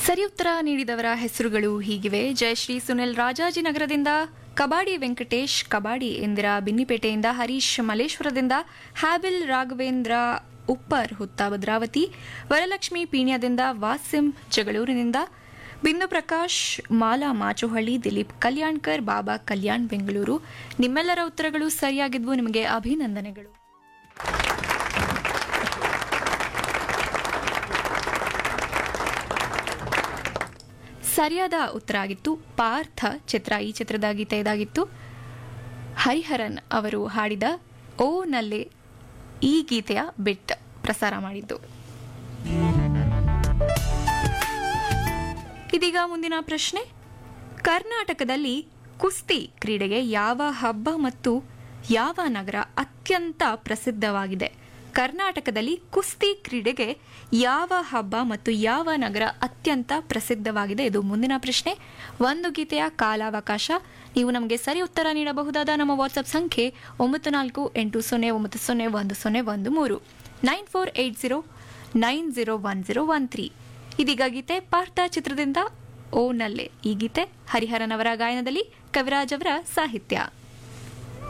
ಸರಿ ಉತ್ತರ ನೀಡಿದವರ ಹೆಸರುಗಳು ಹೀಗಿವೆ ಜಯಶ್ರೀ ಸುನಿಲ್ ರಾಜಾಜಿನಗರದಿಂದ ಕಬಾಡಿ ವೆಂಕಟೇಶ್ ಕಬಾಡಿ ಇಂದಿರಾ ಬಿನ್ನಿಪೇಟೆಯಿಂದ ಹರೀಶ್ ಮಲೇಶ್ವರದಿಂದ ಹ್ಯಾಬಿಲ್ ರಾಘವೇಂದ್ರ ಉಪ್ಪರ್ ಹುತ್ತ ಭದ್ರಾವತಿ ವರಲಕ್ಷ್ಮಿ ಪೀಣ್ಯದಿಂದ ವಾಸಿಂ ಜಗಳೂರಿನಿಂದ ಬಿಂದು ಪ್ರಕಾಶ್ ಮಾಲಾ ಮಾಚುಹಳ್ಳಿ ದಿಲೀಪ್ ಕಲ್ಯಾಣ್ಕರ್ ಬಾಬಾ ಕಲ್ಯಾಣ್ ಬೆಂಗಳೂರು ನಿಮ್ಮೆಲ್ಲರ ಉತ್ತರಗಳು ಸರಿಯಾಗಿದ್ವು ನಿಮಗೆ ಅಭಿನಂದನೆಗಳು ಸರಿಯಾದ ಉತ್ತರ ಆಗಿತ್ತು ಪಾರ್ಥ ಚಿತ್ರ ಈ ಚಿತ್ರದ ಗೀತೆ ಇದಾಗಿತ್ತು ಹರಿಹರನ್ ಅವರು ಹಾಡಿದ ಓ ನಲ್ಲೆ ಈ ಗೀತೆಯ ಬಿಟ್ ಪ್ರಸಾರ ಮಾಡಿದ್ದು ಇದೀಗ ಮುಂದಿನ ಪ್ರಶ್ನೆ ಕರ್ನಾಟಕದಲ್ಲಿ ಕುಸ್ತಿ ಕ್ರೀಡೆಗೆ ಯಾವ ಹಬ್ಬ ಮತ್ತು ಯಾವ ನಗರ ಅತ್ಯಂತ ಪ್ರಸಿದ್ಧವಾಗಿದೆ ಕರ್ನಾಟಕದಲ್ಲಿ ಕುಸ್ತಿ ಕ್ರೀಡೆಗೆ ಯಾವ ಹಬ್ಬ ಮತ್ತು ಯಾವ ನಗರ ಅತ್ಯಂತ ಪ್ರಸಿದ್ಧವಾಗಿದೆ ಇದು ಮುಂದಿನ ಪ್ರಶ್ನೆ ಒಂದು ಗೀತೆಯ ಕಾಲಾವಕಾಶ ನೀವು ನಮಗೆ ಸರಿ ಉತ್ತರ ನೀಡಬಹುದಾದ ನಮ್ಮ ವಾಟ್ಸ್ಆಪ್ ಸಂಖ್ಯೆ ಒಂಬತ್ತು ನಾಲ್ಕು ಎಂಟು ಸೊನ್ನೆ ಒಂಬತ್ತು ಸೊನ್ನೆ ಒಂದು ಸೊನ್ನೆ ಒಂದು ಮೂರು nine four eight zero nine zero one zero one three ಇದೀಗ ಗೀತೆ ಪಾರ್ಥ ಚಿತ್ರದಿಂದ ಓ ನಲ್ಲೆ ಈ ಗೀತೆ ಹರಿಹರನ್ ಅವರ ಗಾಯನದಲ್ಲಿ ಕವಿರಾಜ್ ಅವರ ಸಾಹಿತ್ಯ